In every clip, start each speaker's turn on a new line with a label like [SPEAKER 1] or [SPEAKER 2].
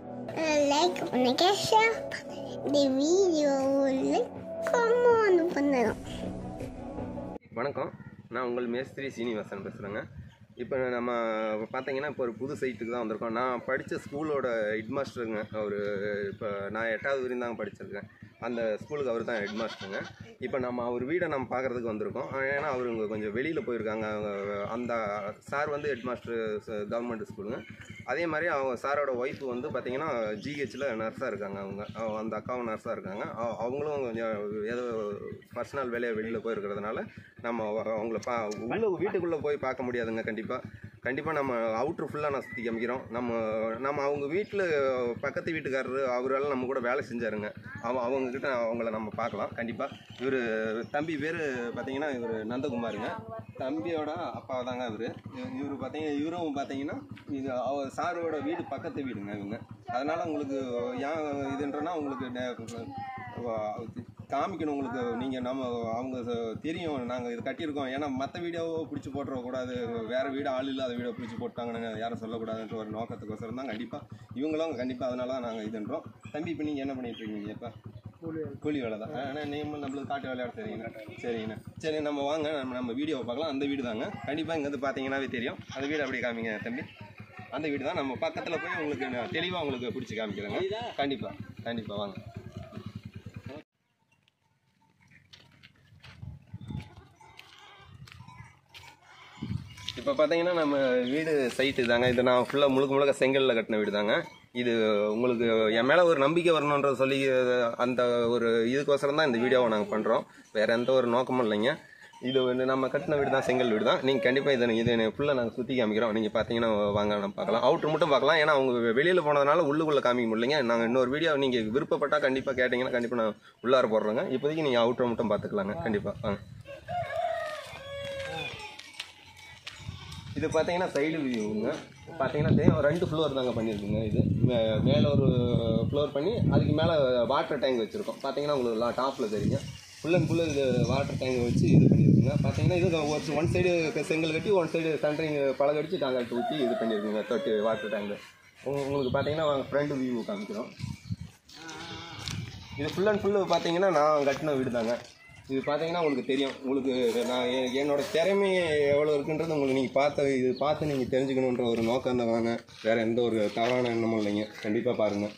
[SPEAKER 1] like பண்ணுங்க share இந்த வீடியோவில் கமெண்ட் பண்ணணும்
[SPEAKER 2] வணக்கம் நான் உங்கள் மேஸ்திரி சீனிவாசன் பேசுகிறேங்க இப்போ நம்ம பார்த்தீங்கன்னா இப்போ ஒரு புது சைட்டுக்கு தான் வந்திருக்கோம் நான் படித்த ஸ்கூலோட ஹெட் மாஸ்டருங்க அவர் இப்போ நான் எட்டாவது வரையும் தான் படிச்சிருக்கேன் அந்த ஸ்கூலுக்கு அவர் தான் ஹெட் மாஸ்டருங்க இப்போ நம்ம அவர் வீடை நம்ம பார்க்குறதுக்கு வந்திருக்கோம் ஏன்னா அவர் இங்கே கொஞ்சம் வெளியில் போயிருக்காங்க அவங்க அந்த சார் வந்து ஹெட் மாஸ்டர் கவர்மெண்ட் ஸ்கூலுங்க அதே மாதிரி அவங்க சாரோட ஒய்ஃப் வந்து பார்த்தீங்கன்னா ஜிஹெச்சில் நர்ஸாக இருக்காங்க அவங்க அவ- அந்த அக்காவும் நர்ஸாக இருக்காங்க அவ- அவங்களும் கொஞ்சம் ஏதோ பர்சனல் வேலையை வெளியில் போயிருக்கிறதுனால நம்ம அவ- அவங்கள பா உள்ள வீட்டுக்குள்ளே போய் பார்க்க முடியாதுங்க கண்டிப்பாக கண்டிப்பாக நம்ம அவுட்ரு ஃபுல்லாக நான் சுற்றி காமிக்கிறோம் நம்ம நம்ம அவங்க வீட்டில் பக்கத்து வீட்டுக்காரரு அவரால் நம்ம கூட வேலை செஞ்சாருங்க அவ அவங்கக்கிட்ட அவங்கள நம்ம பார்க்கலாம் கண்டிப்பாக இவர் தம்பி பேர் பார்த்தீங்கன்னா இவர் நந்தகுமாருங்க தம்பியோட அப்பா தாங்க இவர் இவர் பார்த்தீங்கன்னா இவரும் பார்த்தீங்கன்னா இது அவர் சாரோட வீடு பக்கத்து வீடுங்க இவங்க அதனால் உங்களுக்கு ஏன் இதுன்றனா உங்களுக்கு நே- வ- காமிக்கணும் உங்களுக்கு நீங்கள் நம்ம அவங்க ச- தெரியும் நாங்கள் இது கட்டியிருக்கோம் ஏன்னா மற்ற வீடியோவை பிடிச்சி போட்டுறக்கூடாது வேறு வீடு ஆள் இல்லாத வீடியோ பிடிச்சி போட்டாங்கன்னு யாரும் சொல்லக்கூடாதுன்ற ஒரு நோக்கத்துக்கோசரம் தான் கண்டிப்பாக இவங்களும் கண்டிப்பாக அதனால தான் நாங்கள் இதுன்றோம் தம்பி இப்போ நீங்கள் என்ன பண்ணிட்டு இருக்கீங்க இப்போ கூலி வேலை தான் ஆனால் நீங்கள் நம்மளுக்கு காட்டு விளையாட தெரியுங்க சரிங்கண்ணா சரி நம்ம வாங்க நம்ம நம்ம வீடியோவை பார்க்கலாம் அந்த வீடு தாங்க கண்டிப்பாக இங்கேருந்து பார்த்தீங்கன்னாவே தெரியும் அந்த வீடு அப்படியே காமிங்க தம்பி அந்த வீடு தான் நம்ம பக்கத்தில் போய் உங்களுக்கு நான் தெளிவாக உங்களுக்கு பிடிச்சி காமிக்கிறேங்க கண்டிப்பாக கண்டிப்பாக வாங்க இப்போ பார்த்தீங்கன்னா நம்ம வீடு சைட்டு தாங்க இது நான் ஃபுல்லாக முழுக்க முழுக்க செங்கல்ல கட்டின வீடு தாங்க இது உங்களுக்கு என் மேலே ஒரு நம்பிக்கை வரணுன்ற சொல்லி அஹ், அந்த ஒரு இதுக்கோசரம் தான் இந்த வீடியோவை நாங்கள் பண்ணுறோம் வேறு எந்த ஒரு நோக்கமும் இல்லைங்க இது வந்து நம்ம கட்டின வீடு தான் செங்கல் வீடு தான் நீங்கள் கண்டிப்பாக இதை இது ஃபுல்லாக நாங்கள் சுற்றி காமிக்கிறோம் நீங்கள் பார்த்தீங்கன்னா வாங்க நம்ம பார்க்கலாம் அவுட்ரு மட்டும் பார்க்கலாம் ஏன்னா அவங்க வெளியில் போனதுனால உள்ளுக்குள்ளே காமிக்க முடியலைங்க நாங்கள் இன்னொரு வீடியோ நீங்கள் விருப்பப்பட்டால் கண்டிப்பாக கேட்டிங்கன்னா கண்டிப்பாக நான் உள்ளார போடுறேங்க இப்போதைக்கு நீங்கள் அவுட்ரு மட்டும் பார்த்துக்கலாங்க கண்டிப்பாக வாங்க இது பார்த்தீங்கன்னா சைடு வியூங்க பார்த்தீங்கன்னா தெரியும் ரெண்டு ஃப்ளோர் தாங்க பண்ணியிருக்குங்க இது மே- மேலே ஒரு ஃப்ளோர் பண்ணி அதுக்கு மேலே வாட்டர் டேங்க் வச்சுருக்கோம் பார்த்தீங்கன்னா உங்களுக்கு டாப்பில் தெரியுங்க ஃபுல் அண்ட் ஃபுல்லு இது வாட்டர் டேங்க் வச்சு இது பண்ணியிருக்குங்க பார்த்தீங்கன்னா இது ஒரு ஒன் சைடு செங்கல் கட்டி ஒன் சைடு சென்ட்ரிங் பழகடிச்சு காங்கிரட் ஊற்றி இது பண்ணியிருக்குங்க தொட்டி வாட்டர் டேங்க் உங்களுக்கு பார்த்தீங்கன்னா ஃப்ரண்ட் வியூ காமிக்கிறோம் இது ஃபுல் அண்ட் ஃபுல்லு பார்த்தீங்கன்னா நான் கட்டின வீடு தாங்க இது பார்த்தீங்கன்னா உங்களுக்கு தெரியும் உங்களுக்கு நான் எ- என்னோட திறமை எவ்வளோ இருக்குன்றது உங்களுக்கு நீங்கள் பார்த்த இது பார்த்து நீங்கள் தெரிஞ்சுக்கணுன்ற ஒரு நோக்கம் தான் வாங்க வேறு எந்த ஒரு தவறான எண்ணமும் இல்லைங்க கண்டிப்பாக பாருங்கள்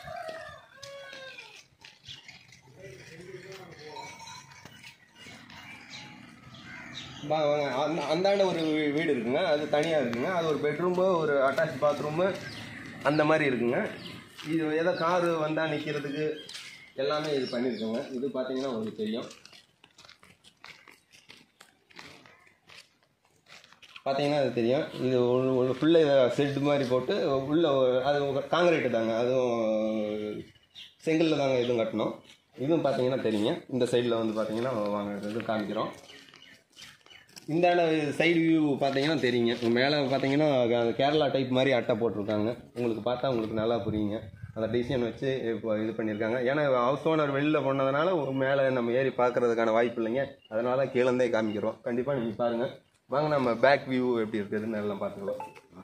[SPEAKER 2] வாங்க வாங்க அந்த அந்தாண்ட ஒரு வீ- வீடு இருக்குங்க அது தனியாக இருக்குங்க அது ஒரு பெட்ரூமு ஒரு அட்டாச் பாத்ரூமு அந்த மாதிரி இருக்குங்க இது ஏதோ காரு வந்தால் நிற்கிறதுக்கு எல்லாமே இது பண்ணியிருக்குங்க இது பார்த்தீங்கன்னா உங்களுக்கு தெரியும் பார்த்தீங்கன்னா அது தெரியும் இது ஒரு ஃபுல்லாக செட் மாதிரி போட்டு உள்ள ஒரு- அது காங்கிரீட்டு தாங்க அதுவும் செங்கல்ல தாங்க இதுவும் கட்டணும் இதுவும் பார்த்தீங்கன்னா தெரியுங்க இந்த சைடில் வந்து பார்த்தீங்கன்னா வாங்க இது காமிக்கிறோம் இந்த சைடு வியூ பார்த்தீங்கன்னா தெரியுங்க மேலே பார்த்தீங்கன்னா அது கேரளா டைப் மாதிரி அட்டை போட்டிருக்காங்க உங்களுக்கு பார்த்தா உங்களுக்கு நல்லா புரியுங்க அந்த டிசைன் வச்சு இப்போ இது பண்ணியிருக்காங்க ஏன்னா ஹவுஸ் ஓனர் வெளியில் போனதுனால மேலே நம்ம ஏறி பார்க்கறதுக்கான வாய்ப்பு இல்லைங்க அதனால தான் கீழந்தே காமிக்கிறோம் கண்டிப்பாக நீங்கள் பாருங்கள் வாங்க நம்ம பேக் வியூ எப்படி இருக்குதுன்னு எல்லாம் பார்த்துக்கலாம்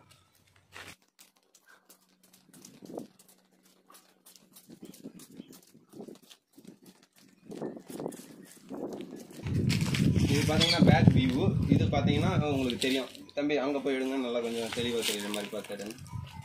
[SPEAKER 2] இது பார்த்தீங்கன்னா பேக் வியூ இது பார்த்தீங்கன்னா உங்களுக்கு தெரியும் தம்பி அங்கே போய் எடுங்க நல்லா கொஞ்சம் தெளிவாக தெரியுற மாதிரி பார்த்து எடுங்க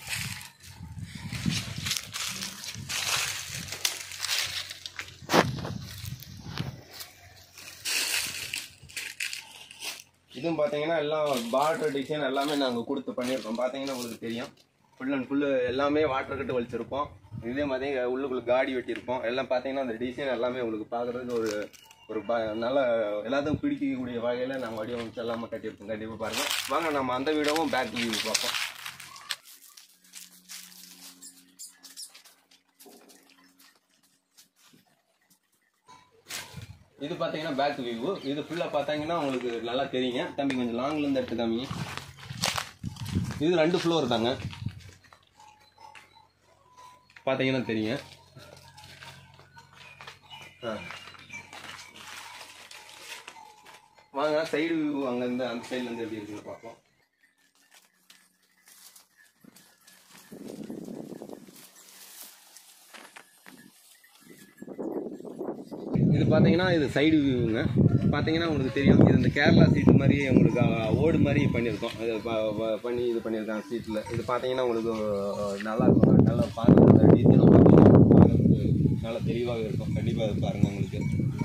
[SPEAKER 2] இதுவும் பார்த்தீங்கன்னா எல்லாம் பார்டர் டிசைன் எல்லாமே நாங்கள் கொடுத்து பண்ணியிருக்கோம் பார்த்தீங்கன்னா உங்களுக்கு தெரியும் ஃபுல் அண்ட் ஃபுல்லு எல்லாமே வாட்டர் கட்டு வலிச்சிருப்போம் இதே மாதிரி உள்ளுக்குள்ள காடி வெட்டியிருப்போம் எல்லாம் பார்த்தீங்கன்னா அந்த டிசைன் எல்லாமே உங்களுக்கு பார்க்குறதுக்கு ஒரு ஒரு ப நல்ல எல்லாத்துக்கும் பிடிக்கக்கூடிய வகையில் நாங்கள் வடிவமைச்சு எல்லாமே கட்டியிருக்கோம் கண்டிப்பாக பாருங்கள் வாங்க நம்ம அந்த வீடவும் பேக் வியூ பார்ப்போம் இது பார்த்தீங்கன்னா பேக் வியூ இது ஃபுல்லாக பார்த்தீங்கன்னா உங்களுக்கு நல்லா தெரியுங்க தம்பி கொஞ்சம் லாங்ல இருந்து எடுத்து காமிங்க இது ரெண்டு ஃப்ளோர் தாங்க பார்த்தீங்கன்னா தெரியுங்க ஆ வாங்க சைடு வியூ அங்கேருந்து அந்த சைட்லேருந்து எப்படி இருக்குன்னு பார்ப்போம் பார்த்தீங்கன்னா இது சைடு வியூங்க பார்த்தீங்கன்னா உங்களுக்கு தெரியும் இது இந்த கேரளா சீட்டு மாதிரி உங்களுக்கு அஹ், ஓடு மாதிரி பண்ணியிருக்கோம் இது ப- ப- பண்ணி இது பண்ணியிருக்காங்க சீட்டில் இது பார்த்தீங்கன்னா உங்களுக்கு அஹ், நல்லா இருக்கும் நல்லா பார்க்குறது டீட்டெயிலாக பார்க்குறதுக்கு நல்லா தெளிவாக இருக்கும் கண்டிப்பாக பாருங்கள் உங்களுக்கு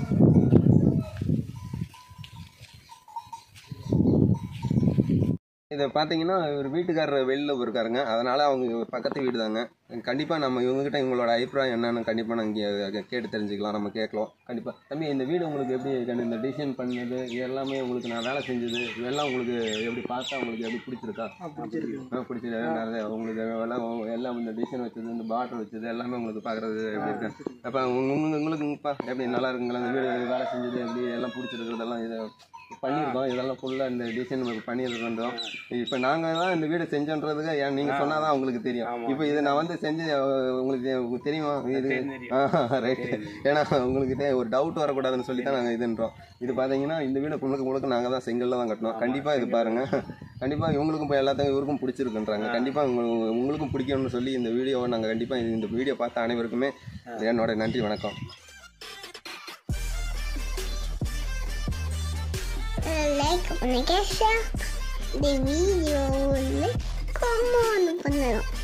[SPEAKER 2] இதை பார்த்தீங்கன்னா இவர் வீட்டுக்காரர் வெளில இருக்காருங்க அதனால அவங்க பக்கத்து வீடு தாங்க கண்டிப்பாக நம்ம இவங்ககிட்ட இவங்களோட அபிப்பிராயம் என்னன்னு கண்டிப்பாக நான் இங்கே கேட்டு தெரிஞ்சுக்கலாம் நம்ம கேட்கலாம் கண்டிப்பாக தம்பி இந்த வீடு உங்களுக்கு எப்படி கண்டு- இந்த டிசைன் பண்ணது இது எல்லாமே உங்களுக்கு நான் வேலை செஞ்சது இதெல்லாம் உங்களுக்கு எப்படி பார்த்தா உங்களுக்கு எப்படி பிடிச்சிருக்கா ஆ பிடிச்சிருக்கு நிறைய உங்களுக்கு எல்லாம் எல்லாம் இந்த டிசைன் வச்சது இந்த பார்டர் வச்சது எல்லாமே உங்களுக்கு பார்க்குறது எப்படி இருக்கு அப்போ உங்களுக்கு உங்களுக்குப்பா எப்படி நல்லா இருக்குங்களா இந்த வீடு வேலை செஞ்சது எப்படி எல்லாம் பிடிச்சிருக்கிறதெல்லாம் இது பண்ணியிருக்கோம் இதெல்லாம் ஃபுல்லாக இந்த டிசைன் உங்களுக்கு பண்ணியிருக்கோம் இப்போ நாங்கள் தான் இந்த வீடு செஞ்சோன்றதுக்கு ஏன் நீங்கள் சொன்னால் தான் உங்களுக்கு தெரியும் இப்போ இது நான் வந்து செஞ்சு அஹ், உங்களுக்கு தெ- உங்களுக்கு தெரியுமா இது ரைட்டு ஏன்னா உங்களுக்கு தெ- ஒரு டவுட் வரக்கூடாதுன்னு சொல்லி தான் நாங்கள் இதுன்றோம் இது பார்த்தீங்கன்னா இந்த வீடு முழுக்க முழுக்க நாங்கள் தான் செங்கல்ல தான் கட்டணும் கண்டிப்பாக இது பாருங்கள் கண்டிப்பாக இவங்களுக்கும் இப்போ எல்லாத்தையும் இவருக்கும் பிடிச்சிருக்குன்றாங்க கண்டிப்பாக உங்களுக்கு உங்களுக்கும் பிடிக்கும்னு சொல்லி இந்த வீடியோவை நாங்கள் கண்டிப்பாக இந்த வீடியோ பார்த்த அனைவருக்குமே என்னோட நன்றி வணக்கம்
[SPEAKER 1] லைக் பண்ணுங்க ஷேர் இந்த வீடியோவில் கமெண்ட் பண்ணணும்